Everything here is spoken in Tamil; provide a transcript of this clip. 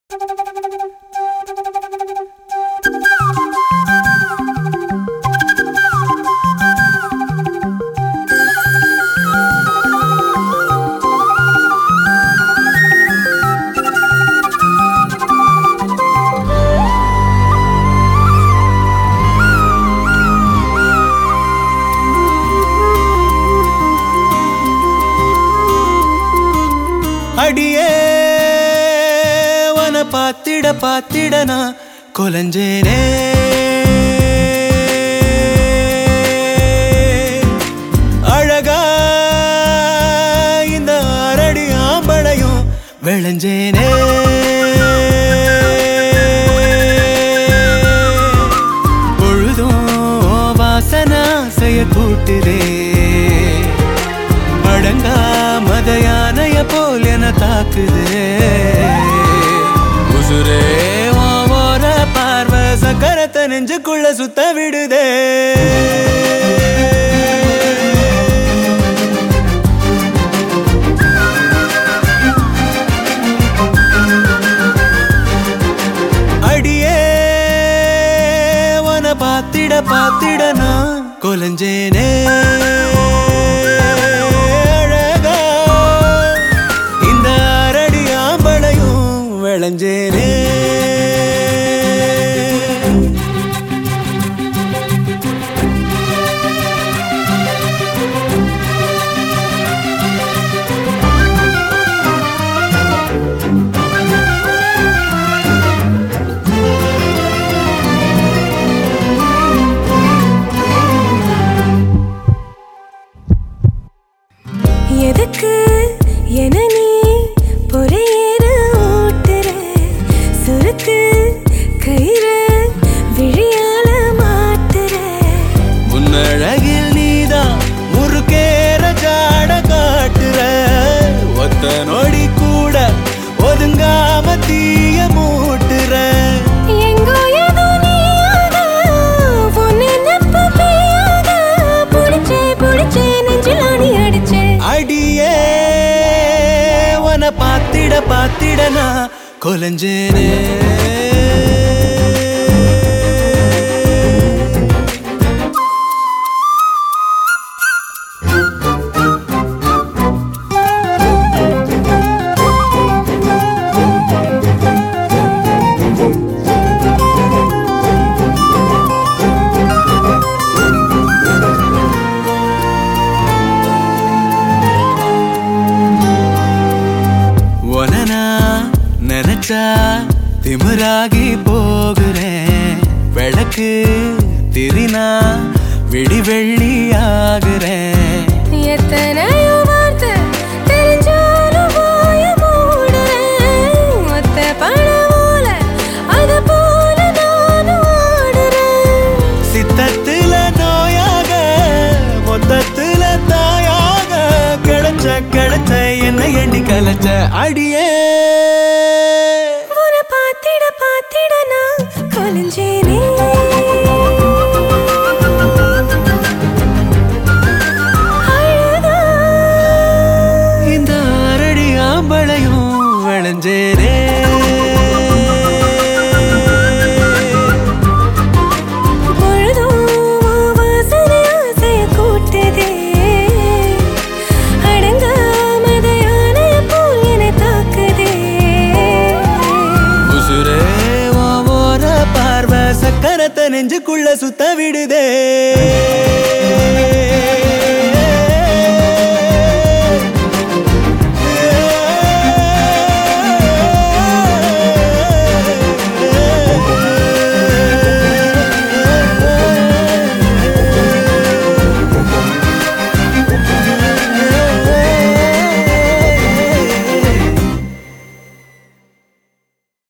அடியே வன பாத்திட பாத்திட நான் கொலஞ்சேனே அழகா இந்த அரடி ஆம்பளையும் விளைஞ்சேனே பொழுதும் வாசனா செய்ய கூட்டுதே அடங்கா மத யானைய போல் என தாக்குதே உசுரே உன் ஓர பார்வை சக்கரத்தை நெஞ்சுக்குள்ள சுத்த விடுதே அடியே வன பாத்திட பாத்திட நான் கொலஞ்சேனே அழகா இந்த அரடி ஆம்பளையும் விளைஞ்சேனே எதுக்கு என நீ பொறையேற ஓட்டுற சுருக்கு கயிறு விழியால மாத்துற உன்னழகில் நீதான் முறுக்கேற ஜாட காட்டுற ஒத்த நொடி கூட ஒதுங்காம தீய மூட்டுற எங்கோ ஏதோ நீயாக உன் நினைப்பு பெய்யாக புடிச்சே புடிச்சே நெஞ்சில் ஆணி அடிச்சே அடியே உன பாத்திட பாத்திட நான் கொலஞ்சேனே உனனா நினைச்சா திமிராகி போகிறேன் விளக்கு திரினா விடி வெள்ளி ஆகுறேன் எத்தனையோ வார்த்தை தெரிஞ்சாலும் வாய மூடுறேன் ஒத்த பணம் போல அது போல நானும் ஆடுறேன் சித்தத்துல நோயாக மொத்தத்துல தாயாக கிடைச்ச கிடைச்ச என்ன எண்ணி கலைச்ச அடியே உன்னை பாத்திட பாத்திட நான் கலைஞ்சேனே அழகா இந்த அரடி ஆம்பளையும் விளைஞ்சேனே பொழுதும் வாசனை ஆசைய கூட்டுதே. அடங்காமத யானைய போல் என்னை தாக்குதே. உசுரே உன் ஓர பார்வை சக்கரத்தை நெஞ்சுக்குள்ள சுத்த விடுதே